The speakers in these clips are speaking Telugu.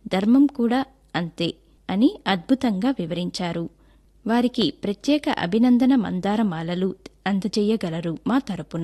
ధర్మం కూడా అంతే అని అద్భుతంగా వివరించారు వారికి ప్రత్యేక అభినందన మందారమాలలు అందజేయగలరు మా తరపున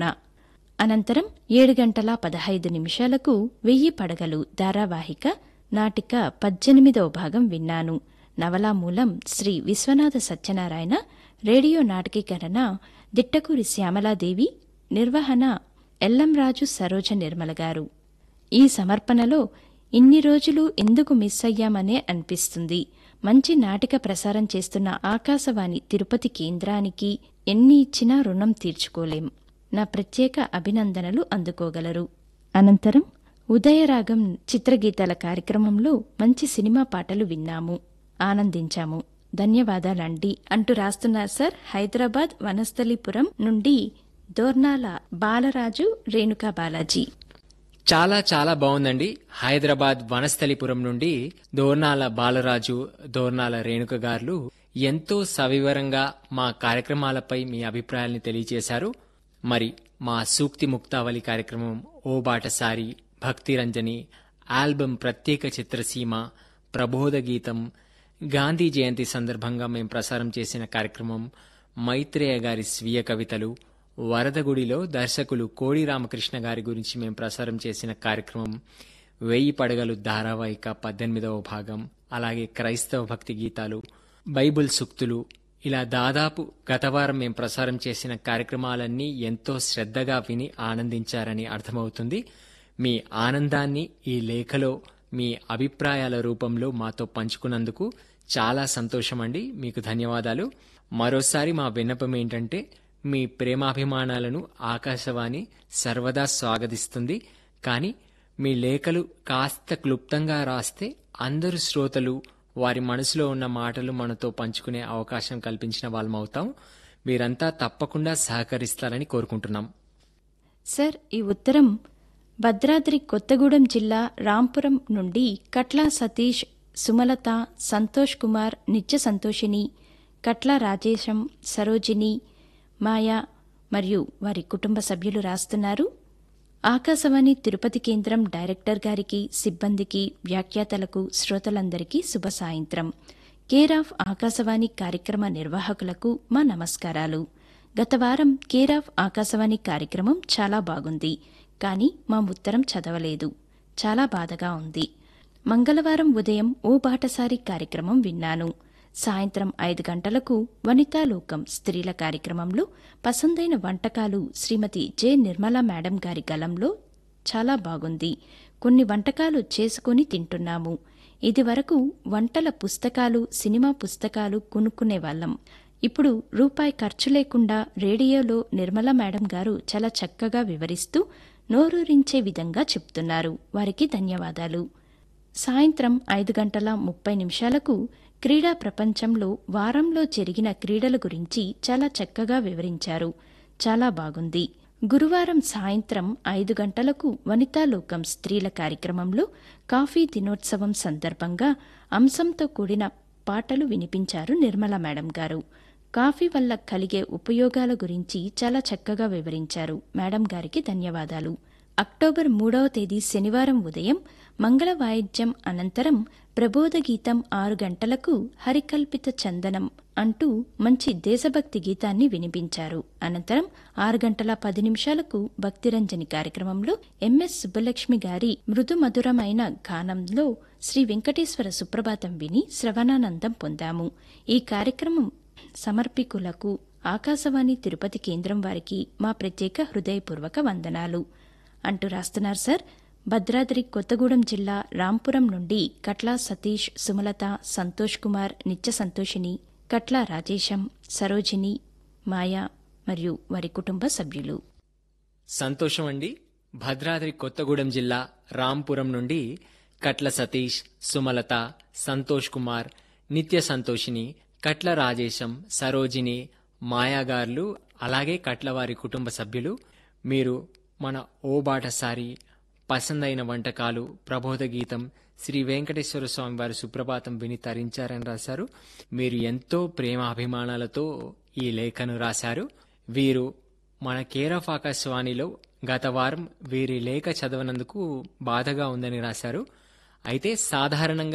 అనంతరం ఏడు గంటల పదహైదు నిమిషాలకు వెయ్యి పడగలు ధారావాహిక నాటిక పద్దెనిమిదవ భాగం విన్నాను నవలా మూలం శ్రీ విశ్వనాథ సత్యనారాయణ రేడియో నాటకీకరణ దిట్టకూరి శ్యామలాదేవి నిర్వహణ ఎల్లంరాజు సరోజ నిర్మల గారు ఈ సమర్పణలో ఇన్ని రోజులు ఎందుకు మిస్ అయ్యామనే అనిపిస్తుంది మంచి నాటిక ప్రసారం చేస్తున్న ఆకాశవాణి తిరుపతి కేంద్రానికి ఎన్ని ఇచ్చినా రుణం తీర్చుకోలేం నా ప్రత్యేక అభినందనలు అందుకోగలరు అనంతరం ఉదయరాగం చిత్రగీతాల కార్యక్రమంలో మంచి సినిమా పాటలు విన్నాము ఆనందించాము ధన్యవాదాలండి అంటూ రాస్తున్నారు సార్ హైదరాబాద్ వనస్థలిపురం నుండి దోర్నాల బాలరాజు రేణుకా బాలాజీ చాలా చాలా బాగుందండి హైదరాబాద్ వనస్థలిపురం నుండి దోర్నాల బాలరాజు దోర్నాల రేణుక గారు ఎంతో సవివరంగా మా కార్యక్రమాలపై మీ అభిప్రాయాల్ని తెలియజేశారు మరి మా సూక్తి ముక్తావళి కార్యక్రమం ఓ బాటసారి భక్తిరంజని ఆల్బమ్ ప్రత్యేక చిత్రసీమ ప్రబోధ గీతం గాంధీ జయంతి సందర్భంగా మేము ప్రసారం చేసిన కార్యక్రమం మైత్రేయ గారి స్వీయ కవితలు వరదగుడిలో దర్శకులు కోడి రామకృష్ణ గారి గురించి మేము ప్రసారం చేసిన కార్యక్రమం వెయ్యి పడగలు ధారావాహిక పద్దెనిమిదవ భాగం అలాగే క్రైస్తవ భక్తి గీతాలు బైబిల్ సూక్తులు ఇలా దాదాపు గత వారం మేము ప్రసారం చేసిన కార్యక్రమాలన్నీ ఎంతో శ్రద్ధగా విని ఆనందించారని అర్థమవుతుంది మీ ఆనందాన్ని ఈ లేఖలో మీ అభిప్రాయాల రూపంలో మాతో పంచుకున్నందుకు చాలా సంతోషం అండి మీకు ధన్యవాదాలు మరోసారి మా విన్నపం ఏంటంటే మీ ప్రేమాభిమానాలను ఆకాశవాణి సర్వదా స్వాగతిస్తుంది కానీ మీ లేఖలు కాస్త క్లుప్తంగా రాస్తే అందరు శ్రోతలు వారి మనసులో ఉన్న మాటలు మనతో పంచుకునే అవకాశం కల్పించిన వాళ్ళమవుతాం మీరంతా తప్పకుండా సహకరిస్తారని కోరుకుంటున్నాం సార్ ఈ ఉత్తరం భద్రాద్రి కొత్తగూడెం జిల్లా రాంపురం నుండి కట్ల సతీష్ సుమలత సంతోష్ కుమార్ నిత్య సంతోషిని కట్ల రాజేశం సరోజిని మాయా మరియు వారి కుటుంబ సభ్యులు రాస్తున్నారు ఆకాశవాణి తిరుపతి కేంద్రం డైరెక్టర్ గారికి సిబ్బందికి వ్యాఖ్యాతలకు శ్రోతలందరికీ శుభ సాయంత్రం కేర్ ఆఫ్ ఆకాశవాణి కార్యక్రమ నిర్వాహకులకు మా నమస్కారాలు గత వారం కేర్ ఆఫ్ ఆకాశవాణి కార్యక్రమం చాలా బాగుంది కానీ మా ఉత్తరం చదవలేదు చాలా బాధగా ఉంది మంగళవారం ఉదయం ఓ బాటసారి కార్యక్రమం విన్నాను సాయంత్రం ఐదు గంటలకు వనితాలోకం స్త్రీల కార్యక్రమంలో పసందైన వంటకాలు శ్రీమతి జె నిర్మలా మేడం గారి గలంలో చాలా బాగుంది కొన్ని వంటకాలు చేసుకుని తింటున్నాము ఇదివరకు వంటల పుస్తకాలు సినిమా పుస్తకాలు కొనుక్కునేవాళ్లం ఇప్పుడు రూపాయి ఖర్చు లేకుండా రేడియోలో నిర్మలా మేడం గారు చాలా చక్కగా వివరిస్తూ నోరూరించే విధంగా చెప్తున్నారు వారికి ధన్యవాదాలు సాయంత్రం ఐదు గంటల ముప్పై నిమిషాలకు క్రీడా ప్రపంచంలో వారంలో జరిగిన క్రీడల గురించి చాలా చక్కగా వివరించారు చాలా బాగుంది గురువారం సాయంత్రం ఐదు గంటలకు వనితాలోకం స్త్రీల కార్యక్రమంలో కాఫీ దినోత్సవం సందర్భంగా అంశంతో కూడిన పాటలు వినిపించారు నిర్మలా మేడం గారు కాఫీ వల్ల కలిగే ఉపయోగాల గురించి చాలా చక్కగా వివరించారు మేడం గారికి ధన్యవాదాలు అక్టోబర్ మూడవ తేదీ శనివారం ఉదయం మంగళ వాయిద్యం అనంతరం ప్రబోధ గీతం ఆరు గంటలకు హరికల్పిత చందనం అంటూ మంచి దేశభక్తి గీతాన్ని వినిపించారు అనంతరం ఆరు గంటల పది నిమిషాలకు భక్తిరంజని కార్యక్రమంలో ఎంఎస్ సుబ్బలక్ష్మి గారి మృదు మధురమైన గానంలో శ్రీ వెంకటేశ్వర సుప్రభాతం విని శ్రవణానందం పొందాము ఈ కార్యక్రమం సమర్పికులకు ఆకాశవాణి తిరుపతి కేంద్రం వారికి మా ప్రత్యేక హృదయపూర్వక వందనాలు అంటూ రాస్తున్నారు సార్ భద్రాద్రి కొత్తగూడెం జిల్లా రాంపురం నుండి కట్ల సతీష్ సుమలత సంతోష్ కుమార్ నిత్య సంతోషిని కట్ల రాజేశం సరోజిని మాయా మరియు వారి కుటుంబ సభ్యులు సంతోషం అండి భద్రాద్రి కొత్తగూడెం జిల్లా రాంపురం నుండి కట్ల సతీష్ సుమలత సంతోష్ కుమార్ నిత్య సంతోషిని కట్ల రాజేశం సరోజిని మాయాగార్లు అలాగే కట్ల వారి కుటుంబ సభ్యులు మీరు మన ఓ బాటసారి పసందైన వంటకాలు ప్రబోధ గీతం శ్రీ వెంకటేశ్వర స్వామి వారి సుప్రభాతం విని తరించారని రాశారు మీరు ఎంతో ప్రేమాభిమానాలతో ఈ లేఖను రాశారు వీరు మన కేర్ ఆఫ్ ఆకాశవాణిలో గత వారం వీరి లేఖ చదవనందుకు బాధగా ఉందని రాశారు అయితే సాధారణంగా